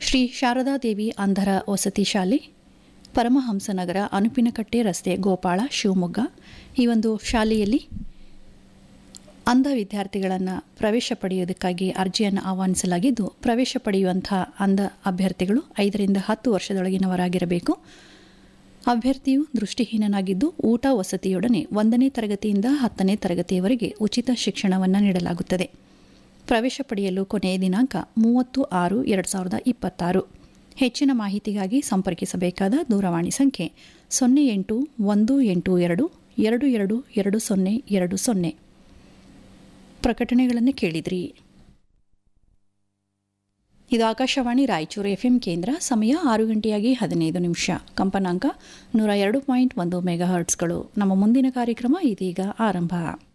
ಶ್ರೀ ಶಾರದಾದೇವಿ ಅಂಧರ ವಸತಿ ಶಾಲೆ ಪರಮಹಂಸನಗರ ಅನುಪಿನಕಟ್ಟೆ ರಸ್ತೆ ಗೋಪಾಳ ಶಿವಮೊಗ್ಗ ಈ ಒಂದು ಶಾಲೆಯಲ್ಲಿ ಅಂಧ ವಿದ್ಯಾರ್ಥಿಗಳನ್ನು ಪ್ರವೇಶ ಪಡೆಯುವುದಕ್ಕಾಗಿ ಅರ್ಜಿಯನ್ನು ಆಹ್ವಾನಿಸಲಾಗಿದ್ದು ಪ್ರವೇಶ ಪಡೆಯುವಂಥ ಅಂಧ ಅಭ್ಯರ್ಥಿಗಳು ಐದರಿಂದ ಹತ್ತು ವರ್ಷದೊಳಗಿನವರಾಗಿರಬೇಕು ಅಭ್ಯರ್ಥಿಯು ದೃಷ್ಟಿಹೀನನಾಗಿದ್ದು ಊಟ ವಸತಿಯೊಡನೆ ಒಂದನೇ ತರಗತಿಯಿಂದ ಹತ್ತನೇ ತರಗತಿಯವರೆಗೆ ಉಚಿತ ಶಿಕ್ಷಣವನ್ನು ನೀಡಲಾಗುತ್ತದೆ ಪ್ರವೇಶ ಪಡೆಯಲು ಕೊನೆಯ ದಿನಾಂಕ ಮೂವತ್ತು ಆರು ಎರಡು ಸಾವಿರದ ಇಪ್ಪತ್ತಾರು ಹೆಚ್ಚಿನ ಮಾಹಿತಿಗಾಗಿ ಸಂಪರ್ಕಿಸಬೇಕಾದ ದೂರವಾಣಿ ಸಂಖ್ಯೆ ಸೊನ್ನೆ ಎಂಟು ಒಂದು ಎಂಟು ಎರಡು ಎರಡು ಎರಡು ಎರಡು ಸೊನ್ನೆ ಎರಡು ಸೊನ್ನೆ ಪ್ರಕಟಣೆಗಳನ್ನು ಕೇಳಿದ್ರಿ ಇದು ಆಕಾಶವಾಣಿ ರಾಯಚೂರು ಎಫ್ಎಂ ಕೇಂದ್ರ ಸಮಯ ಆರು ಗಂಟೆಯಾಗಿ ಹದಿನೈದು ನಿಮಿಷ ಕಂಪನಾಂಕ ನೂರ ಎರಡು ಪಾಯಿಂಟ್ ಒಂದು ಮೆಗಾ ಹರ್ಟ್ಸ್ಗಳು ನಮ್ಮ ಮುಂದಿನ ಕಾರ್ಯಕ್ರಮ ಇದೀಗ ಆರಂಭ